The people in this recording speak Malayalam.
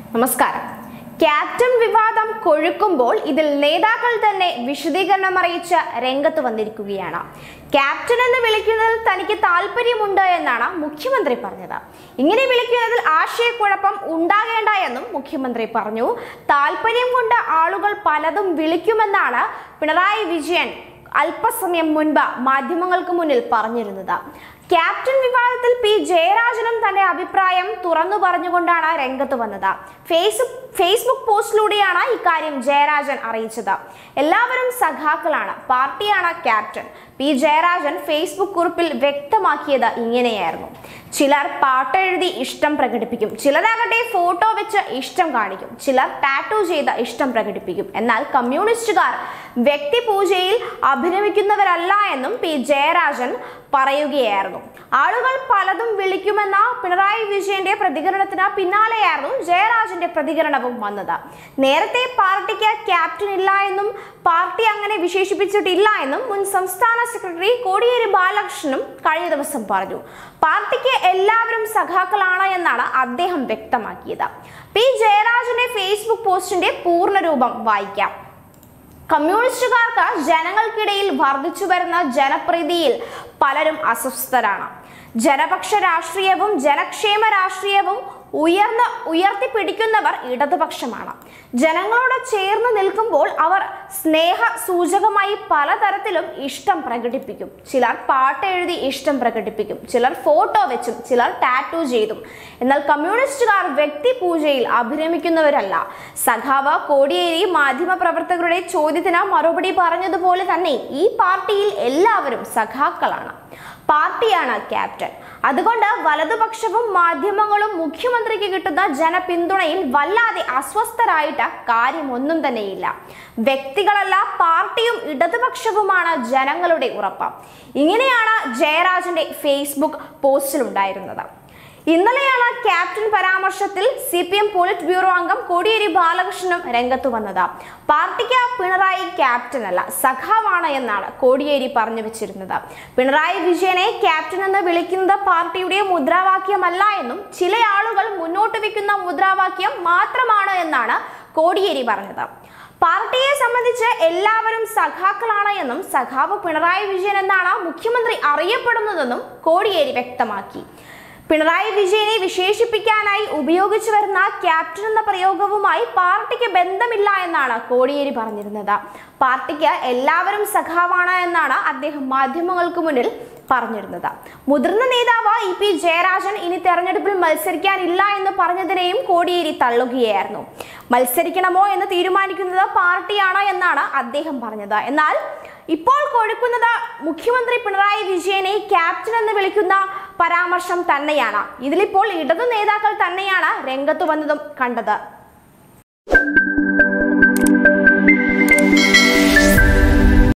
നമസ്കാരം ക്യാപ്റ്റൻ വിവാദം കൊഴുക്കുമ്പോൾ ഇതിൽ നേതാക്കൾ തന്നെ വിശദീകരണം അറിയിച്ച് രംഗത്ത് വന്നിരിക്കുകയാണ് ക്യാപ്റ്റൻ എന്ന് വിളിക്കുന്നതിൽ തനിക്ക് താല്പര്യമുണ്ട് എന്നാണ് മുഖ്യമന്ത്രി പറഞ്ഞത് ഇങ്ങനെ വിളിക്കുന്നതിൽ ആശയക്കുഴപ്പം ഉണ്ടാകേണ്ട എന്നും മുഖ്യമന്ത്രി പറഞ്ഞു താല്പര്യം കൊണ്ട് ആളുകൾ പലതും വിളിക്കുമെന്നാണ് പിണറായി വിജയൻ അല്പസമയം മുൻപ് മാധ്യമങ്ങൾക്ക് മുന്നിൽ പറഞ്ഞിരുന്നത് ക്യാപ്റ്റൻ വിവാദത്തിൽ പി ജയരാജനും തന്റെ അഭിപ്രായം തുറന്നു പറഞ്ഞുകൊണ്ടാണ് രംഗത്ത് വന്നത് ഫേസ്ബുക്ക് ഫേസ്ബുക്ക് പോസ്റ്റിലൂടെയാണ് ഇക്കാര്യം ജയരാജൻ അറിയിച്ചത് എല്ലാവരും സഖാക്കളാണ് പാർട്ടിയാണ് ക്യാപ്റ്റൻ പി ജയരാജൻ ഫേസ്ബുക്ക് കുറിപ്പിൽ വ്യക്തമാക്കിയത് ഇങ്ങനെയായിരുന്നു ചിലർ പാട്ടെഴുതി ഇഷ്ടം പ്രകടിപ്പിക്കും ചിലരാകട്ടെ ഫോട്ടോ വെച്ച് ഇഷ്ടം കാണിക്കും ചിലർ ടാറ്റു ചെയ്ത് ഇഷ്ടം പ്രകടിപ്പിക്കും എന്നാൽ കമ്മ്യൂണിസ്റ്റുകാർ വ്യക്തിപൂജയിൽ അഭിനമിക്കുന്നവരല്ല എന്നും പി ജയരാജൻ പറയുകയായിരുന്നു ആളുകൾ പലതും വിളിക്കുമെന്ന പിണറായി വിജയന്റെ പ്രതികരണത്തിന് പിന്നാലെയായിരുന്നു ജയരാജന്റെ പ്രതികരണവും വന്നത് നേരത്തെ പാർട്ടിക്ക് ക്യാപ്റ്റൻ ഇല്ല എന്നും പാർട്ടി അങ്ങനെ വിശേഷിപ്പിച്ചിട്ടില്ല എന്നും മുൻ സംസ്ഥാന സെക്രട്ടറി കോടിയേരി ബാലകൃഷ്ണനും കഴിഞ്ഞ ദിവസം പറഞ്ഞു പാർട്ടിക്ക് എല്ലാവരും സഖാക്കളാണ് എന്നാണ് അദ്ദേഹം വ്യക്തമാക്കിയത് പി ജയരാജന്റെ ഫേസ്ബുക്ക് പോസ്റ്റിന്റെ പൂർണ്ണരൂപം വായിക്കാം കമ്മ്യൂണിസ്റ്റുകാർക്ക് ജനങ്ങൾക്കിടയിൽ വർദ്ധിച്ചു വരുന്ന ജനപ്രീതിയിൽ പലരും അസ്വസ്ഥരാണ് ജനപക്ഷ രാഷ്ട്രീയവും ജനക്ഷേമ രാഷ്ട്രീയവും ഉയർന്ന് ഉയർത്തിപ്പിടിക്കുന്നവർ ഇടതുപക്ഷമാണ് ജനങ്ങളോട് ചേർന്ന് നിൽക്കുമ്പോൾ അവർ സ്നേഹ സൂചകമായി പലതരത്തിലും ഇഷ്ടം പ്രകടിപ്പിക്കും ചിലർ പാട്ട് എഴുതി ഇഷ്ടം പ്രകടിപ്പിക്കും ചിലർ ഫോട്ടോ വെച്ചും ചിലർ ടാറ്റു ചെയ്തും എന്നാൽ കമ്മ്യൂണിസ്റ്റുകാർ വ്യക്തി പൂജയിൽ അഭിരമിക്കുന്നവരല്ല സഖാവ് കോടിയേരി മാധ്യമപ്രവർത്തകരുടെ ചോദ്യത്തിന് മറുപടി പറഞ്ഞതുപോലെ തന്നെ ഈ പാർട്ടിയിൽ എല്ലാവരും സഖാക്കളാണ് പാർട്ടിയാണ് ക്യാപ്റ്റൻ അതുകൊണ്ട് വലതുപക്ഷവും മാധ്യമങ്ങളും മുഖ്യമന്ത്രിക്ക് കിട്ടുന്ന ജനപിന്തുണയിൽ വല്ലാതെ അസ്വസ്ഥരായിട്ട് കാര്യമൊന്നും തന്നെയില്ല വ്യക്തികളല്ല പാർട്ടിയും ഇടതുപക്ഷവുമാണ് ജനങ്ങളുടെ ഉറപ്പ് ഇങ്ങനെയാണ് ജയരാജന്റെ ഫേസ്ബുക്ക് പോസ്റ്റിലുണ്ടായിരുന്നത് ഇന്നലെയാണ് ക്യാപ്റ്റൻ പരാമർശത്തിൽ C P M politburo അംഗം കോടിയേരി ബാലകൃഷ്ണനും രംഗത്തു വന്നത് പാർട്ടിക്ക് പിണറായി ക്യാപ്റ്റൻ അല്ല സഖാവാണ് എന്നാണ് കോടിയേരി പറഞ്ഞു വെച്ചിരുന്നത് പിണറായി വിജയനെ ക്യാപ്റ്റൻ എന്ന് വിളിക്കുന്നത് പാർട്ടിയുടെ മുദ്രാവാക്യമല്ല എന്നും ചില ആളുകൾ മുന്നോട്ട് വെക്കുന്ന മുദ്രാവാക്യം മാത്രമാണ് എന്നാണ് കോടിയേരി പറഞ്ഞത് പാർട്ടിയെ സംബന്ധിച്ച് എല്ലാവരും സഖാക്കളാണ് എന്നും സഖാവ് പിണറായി വിജയൻ എന്നാണ് മുഖ്യമന്ത്രി അറിയപ്പെടുന്നതെന്നും കോടിയേരി വ്യക്തമാക്കി പിണറായി വിജയനെ വിശേഷിപ്പിക്കാനായി ഉപയോഗിച്ചു വരുന്ന ക്യാപ്റ്റൻ എന്ന പ്രയോഗവുമായി പാർട്ടിക്ക് ബന്ധമില്ല എന്നാണ് കോടിയേരി പറഞ്ഞിരുന്നത് പാർട്ടിക്ക് എല്ലാവരും സഖാവാണ് എന്നാണ് അദ്ദേഹം മാധ്യമങ്ങൾക്ക് മുന്നിൽ പറഞ്ഞിരുന്നത് മുതിർന്ന നേതാവ് ഇ പി ജയരാജൻ ഇനി തെരഞ്ഞെടുപ്പിൽ മത്സരിക്കാനില്ല എന്ന് പറഞ്ഞതിനെയും കോടിയേരി തള്ളുകയായിരുന്നു മത്സരിക്കണമോ എന്ന് തീരുമാനിക്കുന്നത് പാർട്ടിയാണ് എന്നാണ് അദ്ദേഹം പറഞ്ഞത് എന്നാൽ ഇപ്പോൾ കൊഴുക്കുന്നത് മുഖ്യമന്ത്രി പിണറായി വിജയനെ ക്യാപ്റ്റൻ എന്ന് വിളിക്കുന്ന പരാമർശം തന്നെയാണ് ഇതിലിപ്പോൾ ഇടതു നേതാക്കൾ തന്നെയാണ് രംഗത്ത് വന്നതും കണ്ടത്